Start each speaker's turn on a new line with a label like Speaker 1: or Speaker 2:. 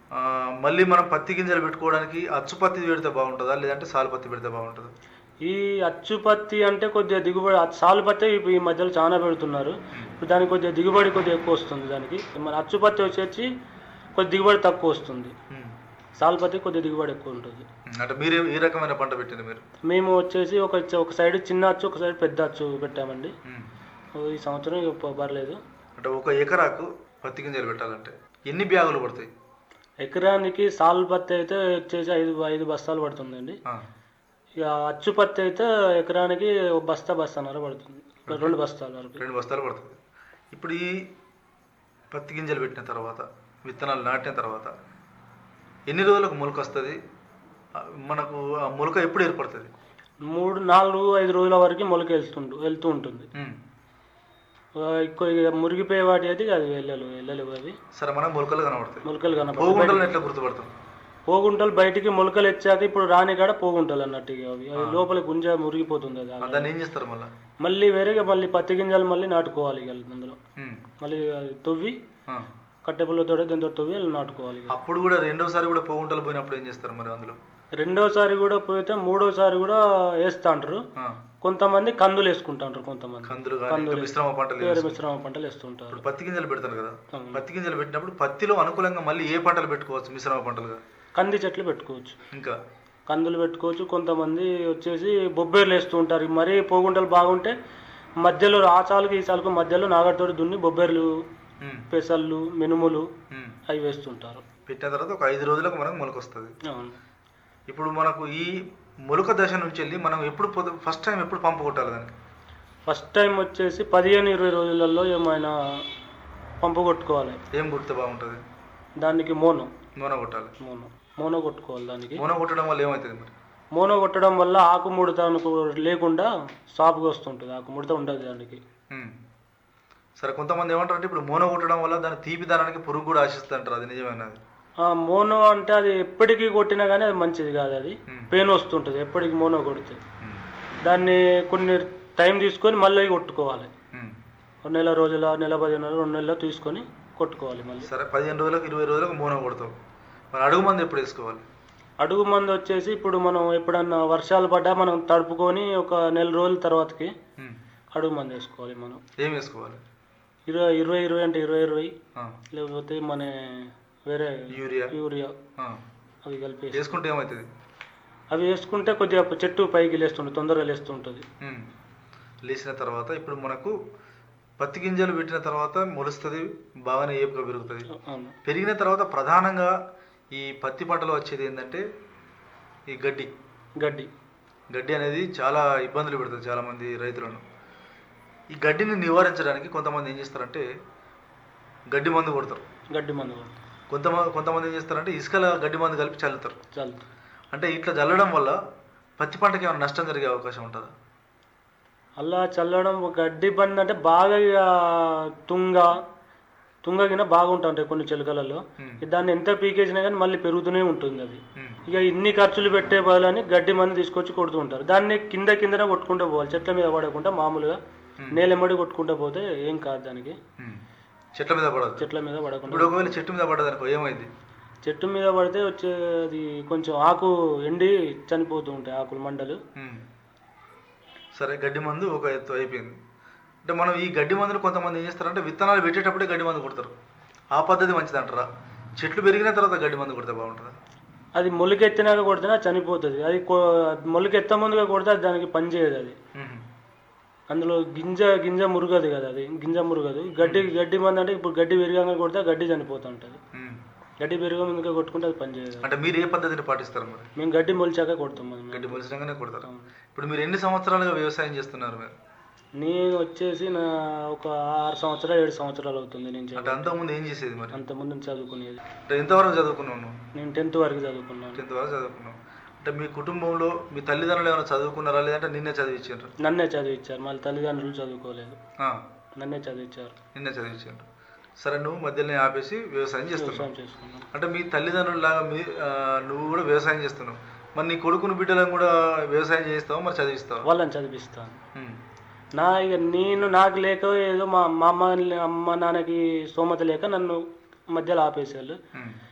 Speaker 1: ఆ, మళ్ళీ మనం పత్తి గింజలు పెట్టుకోవడానికి అచ్చు పత్తి పెడితే బాగుంటుందా లేదంటే సాలు పత్తి పెడితే బాగుంటుందా
Speaker 2: ఈ అచ్చు పత్తి అంటే కొద్దిగా దిగుబడి అచ్చు- సాలు పత్తి ఇప్పుడు ఈ మధ్యలో చాలా పెడుతున్నారు ఇప్పుడు దానికి కొద్దిగా దిగుబడి కొద్దిగా ఎక్కువ వస్తుంది దానికి మన అచ్చు పత్తి వచ్చేసి కొద్ది దిగుబడి తక్కువ వస్తుంది
Speaker 1: ఉమ్.
Speaker 2: సాలు పత్తి కొద్దిగా దిగుబడి ఎక్కువ ఉంటుంది
Speaker 1: ఉమ్, అంటే మీరు ఏ రకమైన పంట పెట్టింది మీరు
Speaker 2: మేము వచ్చేసి ఒక ఒక సైడ్ చిన్న అచ్చు ఒక సైడ్ పెద్ద అచ్చు పెట్టామండి
Speaker 1: ఉమ్.
Speaker 2: ఈ సంవత్సరం ఇక ప- పర్లేదు
Speaker 1: అంటే ఒక ఎకరాకు పత్తి గింజలు పెట్టాలంటే ఎన్ని బ్యాగులు పడతాయి
Speaker 2: ఎకరానికి సాలు పత్తి అయితే వచ్చేసి ఐదు ఐదు బస్తాలు పడుతుందండి
Speaker 1: ఆ,
Speaker 2: ఇక అచ్చు పత్తి అయితే ఎకరానికి ఒక బస్తా బస్తాన్నర పడుతుంది రెండు బస్తాల వరకు
Speaker 1: రెండు బస్తాలు పడుతుంది ఇప్పుడు ఈ పత్తి గింజలు పెట్టిన తర్వాత విత్తనాలు నాటిన తర్వాత ఎన్ని రోజులకు మొలక వస్తుంది ఆ, మనకు ఆ మొలక ఎప్పుడు ఏర్పడుతుంది
Speaker 2: మూడు నాలుగు ఐదు రోజుల వరకు మొలక వెళ్తుంటు వెళ్తూ ఉంటుంది
Speaker 1: ఉమ్.
Speaker 2: ఆ, ఎక్కువ ఇక మురిగిపోయే వాటి అయితే అది వెళ్ళలు వెళ్ళలేవు అవి
Speaker 1: సరే మనకు మొలకలు కనబడతాయి
Speaker 2: మొలకలు
Speaker 1: పోగుంటలను
Speaker 2: కనపడతాయి
Speaker 1: ఎట్లా గుర్తుపడతాం
Speaker 2: పోగుంటలు బయటికి మొలకలు వచ్చాక ఇప్పుడు రాని కాడ పోగుంటలు అన్నట్టు ఇక అవి అవి లోపల గుంజ మురిగిపోతుంది అది
Speaker 1: ఆ, దాన్ని ఏం చేస్తారు మళ్ళీ
Speaker 2: మళ్ళీ వేరేగా మళ్ళీ పత్తి గింజలు మళ్ళీ నాటుకోవాలి ఇక అందులో
Speaker 1: ఉమ్.
Speaker 2: మళ్ళీ అది తవ్వి
Speaker 1: ఆ.
Speaker 2: కట్టెపుల్లతో దీంతో తవ్వి అలా నాటుకోవాలి ఇక.
Speaker 1: అప్పుడు కూడా రెండోసారి కూడా పోగుంటలు పోయినప్పుడు ఏం చేస్తారు మరి అందులో
Speaker 2: రెండోసారి కూడా పోతే మూడోసారి కూడా వేస్తా అంటారు
Speaker 1: ఆ.
Speaker 2: కొంతమంది కందులు వేసుకుంటారు కొంతమంది
Speaker 1: కందులు కానీ
Speaker 2: కందులు
Speaker 1: మిశ్రమ పంటలు
Speaker 2: వేరే
Speaker 1: వేస్తారు.
Speaker 2: మిశ్రమ పంటలు వేస్తుంటారు
Speaker 1: ఇప్పుడు పత్తి గింజలు పెడతారు కదా
Speaker 2: అవును.
Speaker 1: పత్తి గింజలు పెట్టినప్పుడు పత్తిలో అనుకూలంగా మళ్ళీ ఏ పంటలు పెట్టుకోవచ్చు మిశ్రమ పంటలుగా
Speaker 2: కంది చెట్లు పెట్టుకోవచ్చు
Speaker 1: ఇంకా
Speaker 2: కందులు పెట్టుకోవచ్చు కొంతమంది వచ్చేసి బొబ్బేర్లు వేస్తూ ఉంటారు మరీ పోగుంటలు బాగుంటే మధ్యలో ఆ చాలుకి ఈ చాలుకు మధ్యలో నాగడితోటి దున్ని బొబ్బేర్లు
Speaker 1: ఉమ్.
Speaker 2: పెసళ్ళు మినుములు
Speaker 1: ఉమ్.
Speaker 2: అవి వేస్తుంటారు
Speaker 1: పెట్టిన తర్వాత ఒక ఐదు రోజులకు మనకు మొలక వస్తుంది
Speaker 2: అవును
Speaker 1: ఇప్పుడు మనకు ఈ మొలక దశ నుంచి వెళ్ళి మనం ఎప్పుడు ఫస్ట్ టైం ఎప్పుడు పంపు కొట్టాలి దానికి
Speaker 2: ఫస్ట్ టైం వచ్చేసి పదిహేను ఇరవై రోజులలో ఏమైనా పంపు కొట్టుకోవాలి
Speaker 1: ఏం కొడితే బాగుంటుంది
Speaker 2: దానికి మోనో
Speaker 1: నూనె కొట్టాలి
Speaker 2: మోనో మోనో కొట్టుకోవాలి దానికి
Speaker 1: నూనె కొట్టడం వల్ల ఏమవుతుంది మరి
Speaker 2: మోనో కొట్టడం వల్ల ఆకు ముడత అనుకో లేకుండా సాఫ్గా వస్తుంటుంది ఆకు ముడత ఉండదు దానికి
Speaker 1: ఉమ్. సరే కొంతమంది ఏమంటారు అంటే ఇప్పుడు మోనో కొట్టడం వల్ల దాని తీపిదనానికి పురుగు కూడా ఆశిస్తుంటారు అది నిజమైనది
Speaker 2: ఆ మోనో అంటే అది ఎప్పటికీ కొట్టినా కానీ అది మంచిది కాదు అది
Speaker 1: ఉమ్.
Speaker 2: పెయిన్ వస్తుంటుంది ఎప్పటికి మోనో కొడితే దాన్ని కొన్ని టైం తీసుకొని మళ్ళీ కొట్టుకోవాలి ఒక నెల రోజుల నెల పదిహేను రోజులు రెండు నెలలు తీసుకొని కొట్టుకోవాలి మళ్ళీ
Speaker 1: సరే పదిహేను రోజులకు ఇరవై రోజులకు మోనో కొడతాం మరి అడుగు మంది ఎప్పుడు వేసుకోవాలి
Speaker 2: అడుగు మంది వచ్చేసి ఇప్పుడు మనం ఎప్పుడన్నా వర్షాలు పడ్డా మనం తడుపుకొని ఒక నెల రోజుల తర్వాతకి
Speaker 1: ఉమ్.
Speaker 2: అడుగు మంది వేసుకోవాలి మనం
Speaker 1: ఏం వేసుకోవాలి
Speaker 2: ఇరవై ఇరవై ఇరవై అంటే ఇరవై ఇరవై
Speaker 1: ఆ.
Speaker 2: లేకపోతే మన వేరే
Speaker 1: యూరియా
Speaker 2: యూరియా
Speaker 1: ఆ.
Speaker 2: అవి కలిపి
Speaker 1: వేసుకుంటే ఏమవుతుంది
Speaker 2: అవి వేసుకుంటే కొద్దిగా చెట్టు పైకి లేస్తుంటుంది తొందరగా లేస్తుంటుంది
Speaker 1: ఉమ్. లేచిన తర్వాత ఇప్పుడు మనకు పత్తి గింజలు పెట్టిన తర్వాత మొలుస్తుంది బాగానే ఏపుగా పెరుగుతుంది
Speaker 2: అవును
Speaker 1: పెరిగిన తర్వాత ప్రధానంగా ఈ పత్తి పంటలో వచ్చేది ఏంటంటే ఈ గడ్డి
Speaker 2: గడ్డి
Speaker 1: గడ్డి అనేది చాలా ఇబ్బందులు పెడుతుంది చాలామంది రైతులను ఈ గడ్డిని నివారించడానికి కొంతమంది ఏం చేస్తారంటే గడ్డి మందు కొడతారు
Speaker 2: గడ్డి మందు
Speaker 1: కొంతమంది కొంతమంది ఏం చేస్తారంటే ఇసుకల గడ్డి మందు కలిపి చల్లుతారు
Speaker 2: చాలు
Speaker 1: అంటే ఇట్లా చల్లడం వల్ల పత్తి పంటకి ఏమైనా నష్టం జరిగే అవకాశం ఉంటుందా
Speaker 2: అలా చల్లడం గడ్డి బండి అంటే బాగా ఇక తుంగ తుంగగిన బాగుంటుంటాయి కొన్ని చిలుకలలో
Speaker 1: ఉమ్.
Speaker 2: దాన్ని ఎంత పీకేసినా కానీ మళ్ళీ పెరుగుతూనే ఉంటుంది అది
Speaker 1: ఉమ్.
Speaker 2: ఇక ఇన్ని ఖర్చులు పెట్టే బదులని గడ్డి మంది తీసుకొచ్చి కొడుతూ ఉంటారు దాన్ని కింద కిందనే కొట్టుకుంటూ పోవాలి చెట్ల మీద పడకుండా మామూలుగా
Speaker 1: ఉమ్.
Speaker 2: నేలెమ్మడి కొట్టుకుంటూ పోతే ఏం కాదు దానికి
Speaker 1: ఉమ్. చెట్ల మీద పడదు
Speaker 2: చెట్ల మీద పడకుండా
Speaker 1: ఇప్పుడు ఒకవేళ చెట్టు మీద పడ్డదనుకో ఏమైంది
Speaker 2: చెట్టు మీద పడితే వచ్చే అది కొంచెం ఆకు ఎండి చనిపోతూ ఉంటాయి ఆకులు మండలు
Speaker 1: ఉమ్. సరే గడ్డి మందు ఒక ఎత్తు అయిపోయింది అంటే మనం ఈ గడ్డి మందులు కొంతమంది ఏం చేస్తారంటే విత్తనాలు పెట్టేటప్పుడే గడ్డి మందు కొడతారు ఆ పద్ధతి మంచిది అంటారా చెట్లు పెరిగిన తర్వాత గడ్డి మందు కొడితే బాగుంటుందా
Speaker 2: అది మొలికెత్తినాక కొడితేనే చనిపోతుంది అది కొ- మొలికెత్త ముందుగా కొడితే అది దానికి పని చేయదు అది
Speaker 1: ఉమ్.
Speaker 2: అందులో గింజ గింజ మురుగదు కదా అది గింజ మురుగదు గడ్డి గడ్డి మంది అంటే ఇప్పుడు గడ్డి పెరిగాక కొడితే ఆ గడ్డి చనిపోతుంటుంది
Speaker 1: ఉమ్.
Speaker 2: గడ్డి పెరిగే ముందుగా కొట్టుకుంటే అది పని చేయదు
Speaker 1: అంటే మీరు ఏ పద్ధతిని పాటిస్తారు మరి
Speaker 2: మేము గడ్డి మొలిచాక కొడతాం మనం
Speaker 1: గడ్డి మొలిచినాకనే కొడతారు
Speaker 2: అవును.
Speaker 1: ఇప్పుడు మీరు ఎన్ని సంవత్సరాలుగా వ్యవసాయం చేస్తున్నారు మీరు
Speaker 2: నేను వచ్చేసి నా ఒక ఆరు సంవత్సరాలు ఏడు సంవత్సరాలు అవుతుంది నేను
Speaker 1: అంటే
Speaker 2: చదువు
Speaker 1: అంతకుముందు ఏం చేసేది మరి
Speaker 2: అంతకుముందు నేను చదువుకునేది
Speaker 1: అంటే ఎంతవరకు చదువుకున్నావు నువ్వు
Speaker 2: నేను టెన్త్ వరకు చదువుకున్నాను
Speaker 1: టెన్త్ వరకు చదువుకున్నావు అంటే మీ కుటుంబంలో మీ తల్లిదండ్రులు ఏమైనా చదువుకున్నారా లేదంటే నిన్నే చదివించారు
Speaker 2: నన్నే చదివించారు మళ్ళీ తల్లిదండ్రులు చదువుకోలేదు నన్నే చదివించారు
Speaker 1: నిన్నే చదివించారు సరే నువ్వు మధ్యలోనే ఆపేసి వ్యవసాయం చేస్తున్నావు
Speaker 2: వ్యవసాయం చేసుకున్నాను
Speaker 1: అంటే మీ తల్లిదండ్రులలాగా మీ ఆ, నువ్వు కూడా వ్యవసాయం చేస్తున్నావు మరి నీ కొడుకుని బిడ్డలను కూడా వ్యవసాయం చేస్తావు మరి చదివిస్తావు
Speaker 2: వాళ్ళని చదివిస్తాను నా ఇక నేను నాకు లేక ఏదో మా మా అమ్మ అమ్మ నాన్నకి స్తోమత లేక నన్ను మధ్యలో ఆపేసేవాళ్ళు